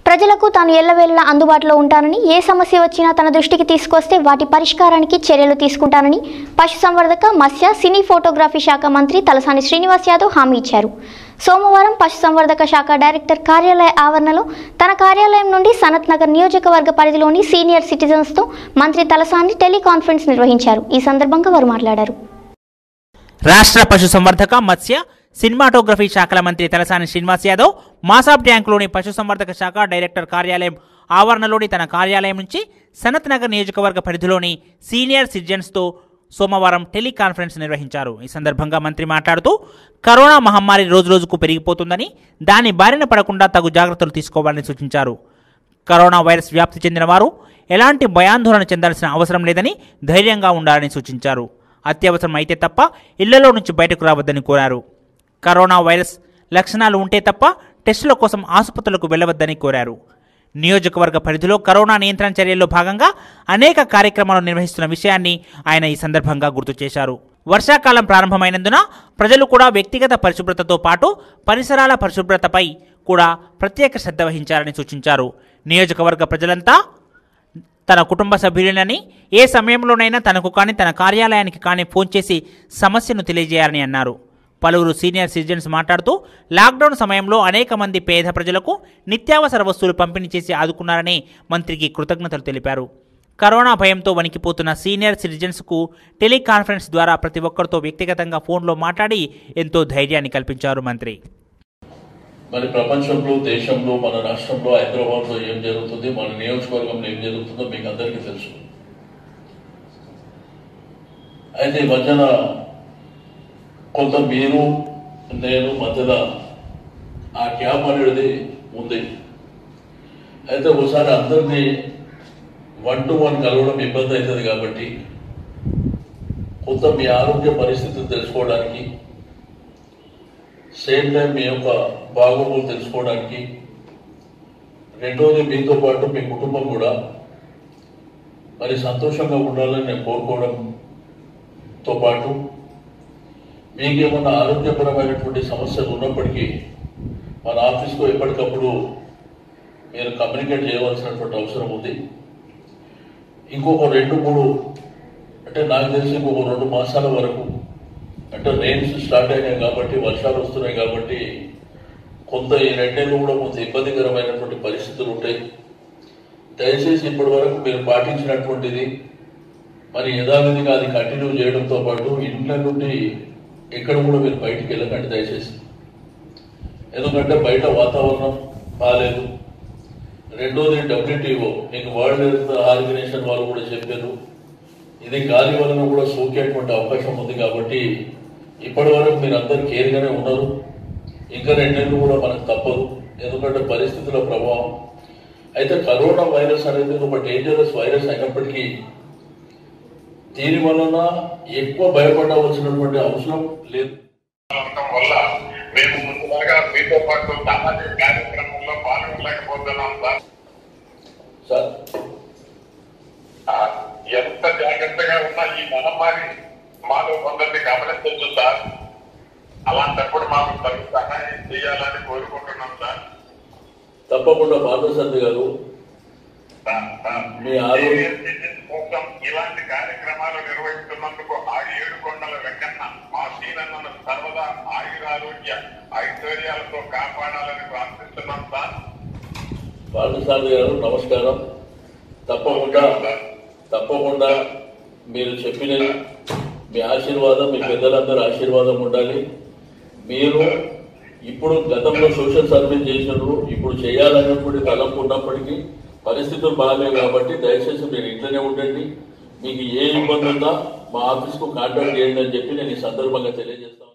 ప్రజలకు తాను ఎల్లవేళలా అందుబాటులో ఉంటానని ఏ సమస్య వచ్చినా తన దృష్టికి తీసుకొస్తే వాటి పరిష్కారానికి చర్యలు తీసుకుంటానని పశుసంవర్ధక మత్స్య సినీ ఫోటోగ్రఫీ శాఖ మంత్రి తలసాని శ్రీనివాస్ యాదవ్ హామీ ఇచ్చారు సోమవారం పశుసంవర్ధక శాఖ డైరెక్టర్ కార్యాలయ ఆవరణలో తన కార్యాలయం నుండి సనత్ నగర్ నియోజకవర్గ పరిధిలోని సీనియర్ సిటిజన్స్తో మంత్రి తలసాని టెలికాన్ఫరెన్స్ నిర్వహించారు ఈ సందర్భంగా వారు మాట్లాడారు రాష్ట్ర పశుసంవర్ధక మత్స్య సినిమాటోగ్రఫీ శాఖల మంత్రి తలసాని శ్రీనివాస్ యాదవ్ మాసాబ్ ట్యాంకులోని పశుసంవర్ధక శాఖ డైరెక్టర్ కార్యాలయం ఆవరణలోని తన కార్యాలయం నుంచి సనత్ నగర్ నియోజకవర్గ పరిధిలోని సీనియర్ సిటిజన్స్తో సోమవారం టెలికాన్ఫరెన్స్ నిర్వహించారు ఈ సందర్భంగా మంత్రి మాట్లాడుతూ కరోనా మహమ్మారి రోజురోజుకు పెరిగిపోతుందని దాని బారిన పడకుండా తగు జాగ్రత్తలు తీసుకోవాలని సూచించారు కరోనా వైరస్ వ్యాప్తి చెందిన వారు ఎలాంటి భయాందోళన చెందాల్సిన అవసరం లేదని ధైర్యంగా ఉండాలని సూచించారు అత్యవసరం అయితే తప్ప ఇళ్లలో నుంచి బయటకు రావద్దని కోరారు కరోనా వైరస్ లక్షణాలు ఉంటే తప్ప టెస్టుల కోసం ఆసుపత్రులకు వెళ్లవద్దని కోరారు నియోజకవర్గ పరిధిలో కరోనా నియంత్రణ చర్యల్లో భాగంగా అనేక కార్యక్రమాలు నిర్వహిస్తున్న విషయాన్ని ఆయన ఈ సందర్భంగా గుర్తు చేశారు వర్షాకాలం ప్రారంభమైనందున ప్రజలు కూడా వ్యక్తిగత పరిశుభ్రతతో పాటు పరిసరాల పరిశుభ్రతపై కూడా ప్రత్యేక శ్రద్ధ వహించాలని సూచించారు నియోజకవర్గ ప్రజలంతా తన కుటుంబ సభ్యులనని ఏ సమయంలోనైనా తనకు కానీ తన కార్యాలయానికి కానీ ఫోన్ చేసి సమస్యను తెలియజేయాలని అన్నారు పలువురు సీనియర్ సిటిజన్స్ మాట్లాడుతూ లాక్డౌన్ సమయంలో అనేక మంది పేద ప్రజలకు నిత్యావసర వస్తువులు పంపిణీ చేసి ఆదుకున్నారని మంత్రికి కృతజ్ఞతలు తెలిపారు కరోనా భయంతో వణికిపోతున్న సీనియర్ సిటిజన్స్కు టెలికాన్ఫరెన్స్ ద్వారా ప్రతి ఒక్కరితో వ్యక్తిగతంగా ఫోన్లో మాట్లాడి ఎంతో ధైర్యాన్ని కల్పించారు మంత్రి మరి ప్రపంచంలో దేశంలో మన రాష్ట్రంలో హైదరాబాద్లో ఏం జరుగుతుంది మన నియోజకవర్గంలో ఏం జరుగుతుందో మీకు అందరికీ తెలుసు అయితే ఈ మధ్యన కొంత మీరు నేను మధ్యలో ఆ గ్యాప్ అనేది ఉంది అయితే ఒకసారి అందరినీ వన్ టు వన్ కలవడం ఇబ్బంది అవుతుంది కాబట్టి కొంత మీ ఆరోగ్య పరిస్థితిని తెలుసుకోవడానికి సేమ్ టైం మీ యొక్క బాగోగులు తెలుసుకోవడానికి రెండోది మీతో పాటు మీ కుటుంబం కూడా మరి సంతోషంగా ఉండాలని నేను కోరుకోవడంతో పాటు మీకు ఏమన్నా ఆరోగ్యపరమైనటువంటి సమస్యలు ఉన్నప్పటికీ మన ఆఫీస్కు ఎప్పటికప్పుడు మీరు కమ్యూనికేట్ చేయవలసినటువంటి అవసరం ఉంది ఇంకొక రెండు మూడు అంటే నాకు తెలిసి ఇంకొక రెండు మాసాల వరకు అంటే రెయిన్స్ స్టార్ట్ అయినాయి కాబట్టి వర్షాలు వస్తున్నాయి కాబట్టి కొంత ఈ రెండేళ్ళు కూడా కొంత ఇబ్బందికరమైనటువంటి పరిస్థితులు ఉంటాయి దయచేసి ఇప్పటి వరకు మీరు పాటించినటువంటిది మరి యథావిధిగా అది కంటిన్యూ చేయడంతో పాటు ఇంట్లో నుండి ఎక్కడ కూడా మీరు బయటికి వెళ్ళకండి దయచేసి ఎందుకంటే బయట వాతావరణం బాగాలేదు రెండోది డబ్ల్యూటీఓ మీకు వరల్డ్ హెల్త్ ఆర్గనైజేషన్ వాళ్ళు కూడా చెప్పారు ఇది గాలి వలన కూడా సోకేటువంటి అవకాశం ఉంది కాబట్టి ఇప్పటి వరకు మీరు అందరు కేర్గానే ఉన్నారు ఇంకా రెండేళ్ళు కూడా మనకు తప్పదు ఎందుకంటే పరిస్థితుల ప్రభావం అయితే కరోనా వైరస్ అనేది ఒక డేంజరస్ వైరస్ అయినప్పటికీ దీని వలన ఎక్కువ భయపడవలసినటువంటి అవసరం లేదు ఉండటం వల్ల మేము ముందులాగా మీతో పాటు సామాజిక కార్యక్రమంలో పాల్గొనలేకపోతున్నాం సార్ సార్ ఆ, ఎంత జాగ్రత్తగా ఉన్నా ఈ మహమ్మారి మాలో కొందరిని గమనించవచ్చు సార్ అలాంటప్పుడు మాకు తగు సహాయం చేయాలని కోరుకుంటున్నాం సార్ తప్పకుండా పార్థసారథి గారు సార్, సార్, మీ ఆరోగ్య- సీనియర్ సిటిజన్స్ కోసం ఇలాంటి కార్యక్రమాలు నిర్వహిస్తున్నందుకు ఆ ఏడు కొండల వెంకన్న మా శ్రీనన్నను సర్వదా ఆయురారోగ్య ఐశ్వర్యాలతో కాపాడాలని ప్రార్థిస్తున్నాం సార్ పార్థసారథి గారు నమస్కారం తప్పకుండా తప్పకుండా మీరు చెప్పిన మీ ఆశీర్వాదం మీ పెద్దలందరూ ఆశీర్వాదం ఉండాలి మీరు ఇప్పుడు గతంలో సోషల్ సర్వీస్ చేసినారు ఇప్పుడు చేయాలన్నటువంటి తలంపు ఉన్నప్పటికీ పరిస్థితులు బాగాలేవు కాబట్టి దయచేసి మీరు ఇంట్లోనే ఉండండి మీకు ఏ ఇబ్బంది ఉన్నా మా ఆఫీస్కు కాంటాక్ట్ చేయండి అని చెప్పి నేను ఈ సందర్భంగా తెలియజేస్తాను